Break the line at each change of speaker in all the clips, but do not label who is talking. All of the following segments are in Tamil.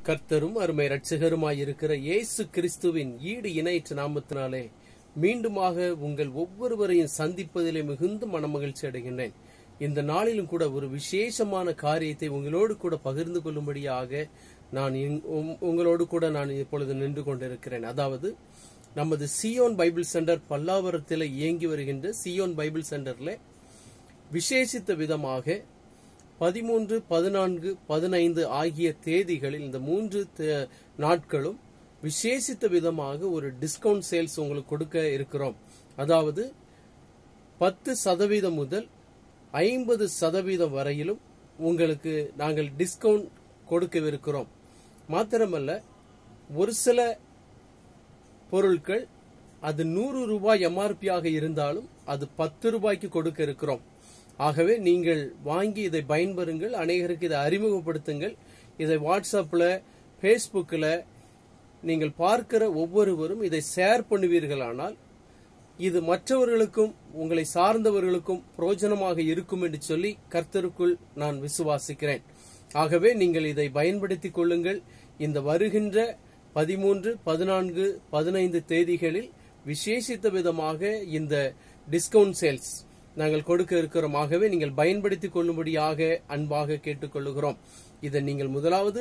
கர்த்தரும் அருமை ரட்சகருமாய் இருக்கிற இயேசு கிறிஸ்துவின் ஈடு இணையற்ற நாமத்தினாலே மீண்டுமாக உங்கள் ஒவ்வொருவரையும் சந்திப்பதிலே மிகுந்த மனமகிழ்ச்சி அடைகின்றேன் இந்த நாளிலும் கூட ஒரு விசேஷமான காரியத்தை உங்களோடு கூட பகிர்ந்து கொள்ளும்படியாக நான் இங்- உம்- உங்களோடு கூட நான் இப்பொழுது நின்று கொண்டிருக்கிறேன் அதாவது நமது சியோன் பைபிள் சென்டர் பல்லாவரத்தில் இயங்கி வருகின்ற சியோன் பைபிள் சென்டர்ல விசேஷித்த விதமாக பதிமூன்று பதினான்கு பதினைந்து ஆகிய தேதிகளில் இந்த மூன்று தே- நாட்களும் விசேஷித்த விதமாக ஒரு டிஸ்கவுண்ட் சேல்ஸ் உங்களுக்கு கொடுக்க இருக்கிறோம் அதாவது பத்து சதவீதம் முதல் ஐம்பது சதவீதம் வரையிலும் உங்களுக்கு நாங்கள் டிஸ்கவுண்ட் கொடுக்கவிருக்கிறோம் மாத்திரமல்ல ஒரு சில பொருட்கள் அது நூறு ரூபாய் எம்ஆர்பியாக இருந்தாலும் அது பத்து ரூபாய்க்கு கொடுக்க இருக்கிறோம் ஆகவே நீங்கள் வாங்கி இதை பயன்பெறுங்கள் அநேகருக்கு இதை அறிமுகப்படுத்துங்கள் இதை வாட்ஸ்அப்பில் ஃபேஸ்புக்கில் நீங்கள் பார்க்கிற ஒவ்வொருவரும் இதை ஷேர் பண்ணுவீர்களானால் இது மற்றவர்களுக்கும் உங்களை சார்ந்தவர்களுக்கும் பிரயோஜனமாக இருக்கும் என்று சொல்லி கர்த்தருக்குள் நான் விசுவாசிக்கிறேன் ஆகவே நீங்கள் இதை பயன்படுத்திக் கொள்ளுங்கள் இந்த வருகின்ற பதிமூன்று பதினான்கு பதினைந்து தேதிகளில் விசேஷித்த விதமாக இந்த டிஸ்கவுண்ட் சேல்ஸ் நாங்கள் கொடுக்க இருக்கிறோம் ஆகவே நீங்கள் பயன்படுத்திக் கொள்ளும்படியாக அன்பாக கேட்டுக்கொள்ளுகிறோம் இதை நீங்கள் முதலாவது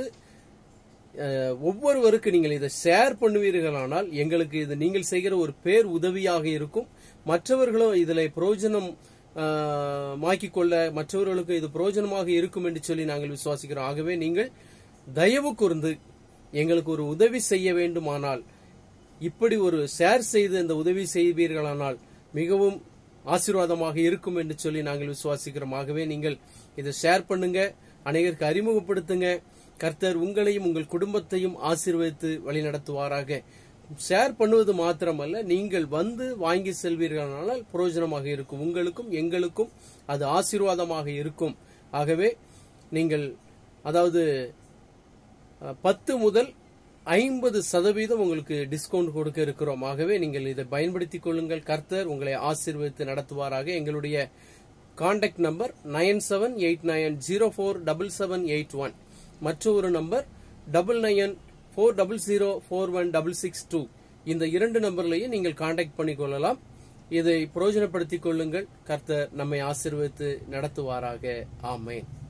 அஹ், ஒவ்வொருவருக்கு நீங்கள் இதை ஷேர் பண்ணுவீர்களானால் எங்களுக்கு இது நீங்கள் செய்கிற ஒரு பேர் உதவியாக இருக்கும் மற்றவர்களும் இதில் பிரயோஜனம் அஹ், மாக்கிக் கொள்ள மற்றவர்களுக்கு இது பிரயோஜனமாக இருக்கும் என்று சொல்லி நாங்கள் விசுவாசிக்கிறோம் ஆகவே நீங்கள் தயவு கூர்ந்து எங்களுக்கு ஒரு உதவி செய்ய வேண்டுமானால் இப்படி ஒரு ஷேர் செய்து இந்த உதவி செய்வீர்களானால் மிகவும் ஆசீர்வாதமாக இருக்கும் என்று சொல்லி நாங்கள் விசுவாசிக்கிறோம் ஆகவே நீங்கள் இதை ஷேர் பண்ணுங்க அநேகருக்கு அறிமுகப்படுத்துங்க கர்த்தர் உங்களையும் உங்கள் குடும்பத்தையும் ஆசீர்வதித்து வழிநடத்துவாராக ஷேர் பண்ணுவது மாத்திரமல்ல நீங்கள் வந்து வாங்கி செல்வீர்களானால் பிரயோஜனமாக இருக்கும் உங்களுக்கும் எங்களுக்கும் அது ஆசீர்வாதமாக இருக்கும் ஆகவே நீங்கள் அதாவது அஹ், பத்து முதல் ஐம்பது சதவீதம் உங்களுக்கு டிஸ்கவுண்ட் கொடுக்க இருக்கிறோம் ஆகவே நீங்கள் இதை பயன்படுத்திக் கொள்ளுங்கள் கர்த்தர் உங்களை ஆசீர்வதித்து நடத்துவாராக எங்களுடைய contact number nine seven eight nine zero four double seven eight one மற்றொரு number double nine four double zero four one double six two இந்த இரண்டு நம்பர்லையும் நீங்கள் காண்டாக்ட் பண்ணிக்கொள்ளலாம் இதை பிரயோஜனப்படுத்திக் கொள்ளுங்கள் கர்த்தர் நம்மை ஆசீர்வதித்து நடத்துவாராக ஆமேன்